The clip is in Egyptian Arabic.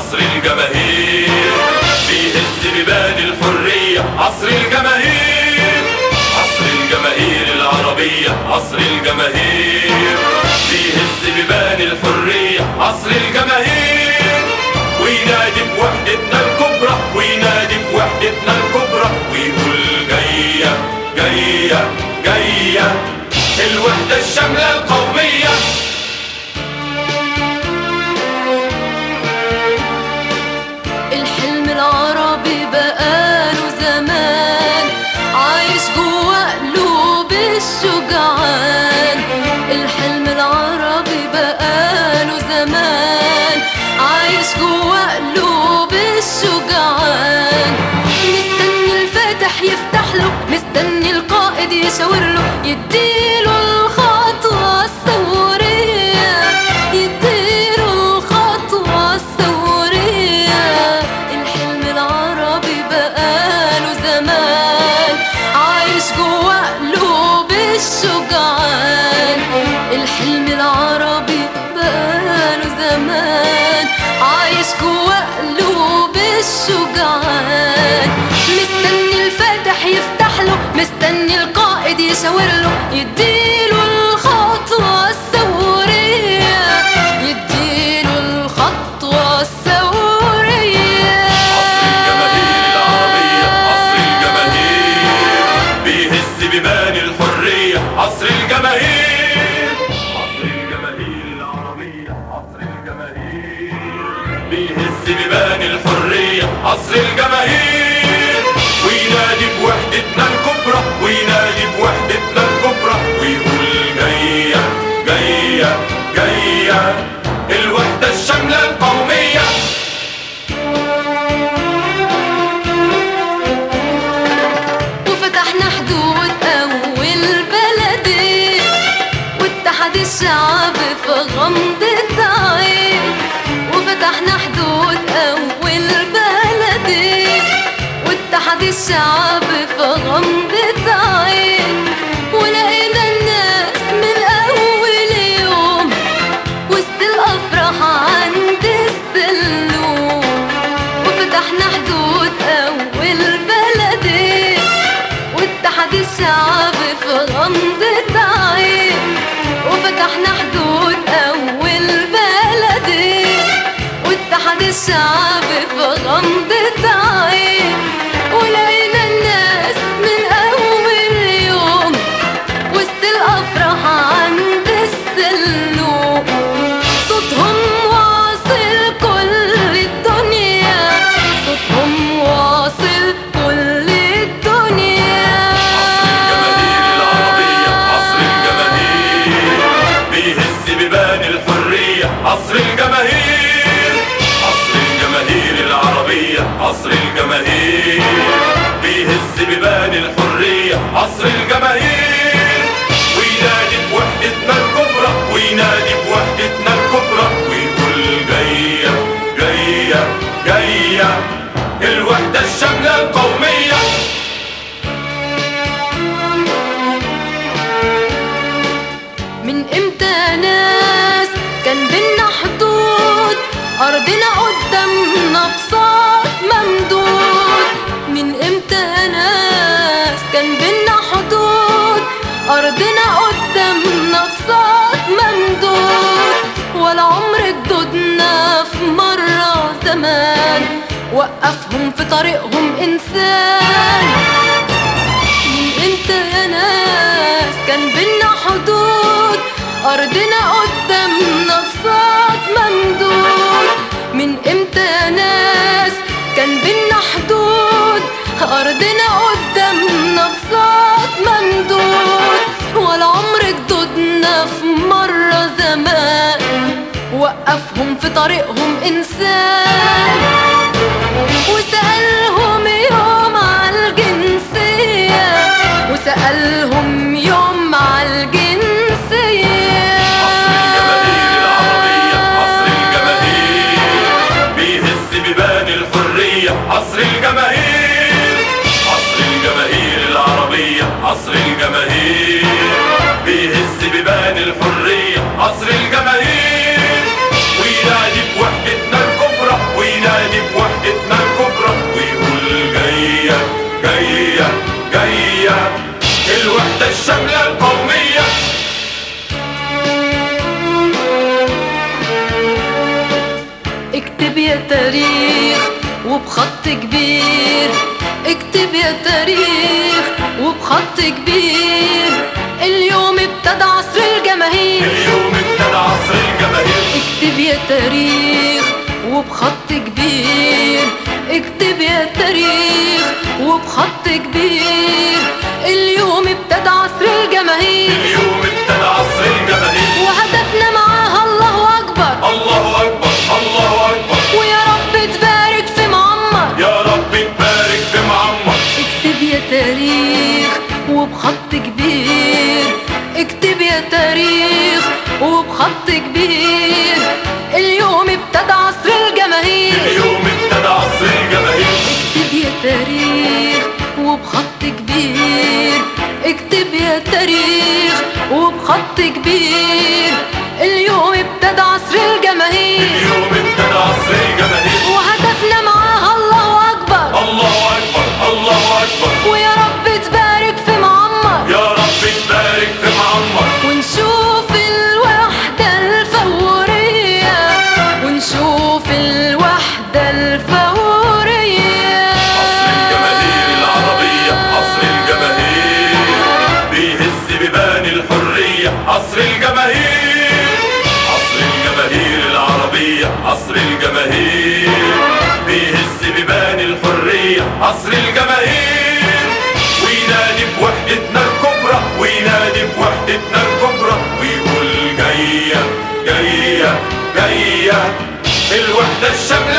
عصر الجماهير بيهز بيبان الحرية عصر الجماهير عصر الجماهير العربية عصر الجماهير بيهز بيبان الحرية عصر الجماهير وينادي بوحدتنا الكبرى وينادي بوحدتنا الكبرى ويقول جاية جاية جاية الوحدة الشاملة القومية الحلم العربي بقاله زمان عايش جوا قلوب الشجعان الحلم العربي بقاله زمان عايش جوا قلوب الشجعان مستني الفاتح يفتح له مستني القائد يشاور له يديله الخطوة الثورية يديله الخطوة الثورية الحلم العربي بقاله زمان عايش جوا قلوب الشجعان الحلم العربي بقاله زمان عايش جوا قلوب الشجعان مستني الفاتح يفتح له مستني القائد يشاور له يديله الخطوة الثورية يديله الخطوة الثورية عصر الجماهير العربية عصر الجماهير بيهز بيبان الحرية عصر الجماهير عصر الجماهير العربية عصر الجماهير بيهز بيبان الحرية عصر الجماهير وينادي بوحدتنا الكبرى وينادي بوحدتنا الكبرى ويقول جاية جاية جاية الوحدة الشاملة القومية وفتحنا حدود أول بلدي واتحد الشعب في غمضة عين وفتحنا حدود أول بلدي واتحد الشعب في غمضة عين ولقينا الناس من أول يوم وسط الأفراح عند السلوم وفتحنا حدود أول بلدي واتحد الشعب في غمضة عين وفتحنا حدود أول بلدي واتحد الشعب في غمضة عين ولقينا الناس من أول يوم وسط الأفراح عند السلوم صوتهم واصل كل الدنيا صوتهم واصل كل الدنيا الجماهير العربية عصر الجماهير بيهز بيبان الحرية عصر الجماهير عصر الجماهير العربية عصر الجماهير بيهز بيبان الحرية عصر الجماهير وينادي بوحدتنا الكبرى وينادي بوحدتنا الكبرى ويقول جاية جاية جاية الوحدة الشاملة القومية من امتى ناس كان بينا حدود ارضنا قدامنا بساط ممدود من امتى ناس كان بينا حدود ارضنا قدامنا بساط ممدود ولا عمر جدودنا في مرة زمان وقفهم في طريقهم انسان من امتى يا ناس كان بينا حدود ارضنا قدامنا بساط ممدود من امتى يا ناس كان بينا حدود ارضنا قدامنا بساط ممدود ولا عمر جدودنا في مرة زمان وقفهم في طريقهم انسان وسألهم يوم على الجنسية وسألهم يوم على الجنسية الجماهير العربية عصر الجماهير بيهز بيبان الحرية عصر الجماهير عصر الجماهير العربية عصر الجماهير بيهز بيبان الحرية عصر الجماهير وينادي بوحدتنا الكبرى وينادي كبير اكتب يا تاريخ وبخط كبير اليوم ابتدى عصر الجماهير اليوم ابتدى عصر الجماهير اكتب يا تاريخ وبخط كبير اكتب يا تاريخ وبخط كبير اليوم ابتدى عصر الجماهير اليوم ابتدى عصر الجماهير وهدفنا معاها الله اكبر الله اكبر الله اكبر ويا رب تبارك في معمر يا رب تبارك في معمر اكتب يا تاريخ وبخط كبير اكتب يا تاريخ وبخط كبير اليوم ابتدى عصر الجماهير اليوم ابتدى عصر الجماهير اكتب يا تاريخ وبخط كبير اكتب يا تاريخ وبخط كبير اليوم ابتدى عصر الجماهير اليوم ابتدى عصر الجماهير وهدفنا معاها الله اكبر الله اكبر الله اكبر ويا رب تبارك في معمر يا رب تبارك في معمر ونشوف الوحدة الفورية ونشوف الوحدة الفورية عصر الجماهير العربية عصر الجماهير بيهز بيبان الحرية عصر الجماهير عصر الجماهير العربية عصر الجماهير بيهز بيبان الحرية عصر الجماهير وينادي بوحدتنا الكبرى وينادي بوحدتنا الكبرى ويقول جاية جاية جاية الوحدة الشاملة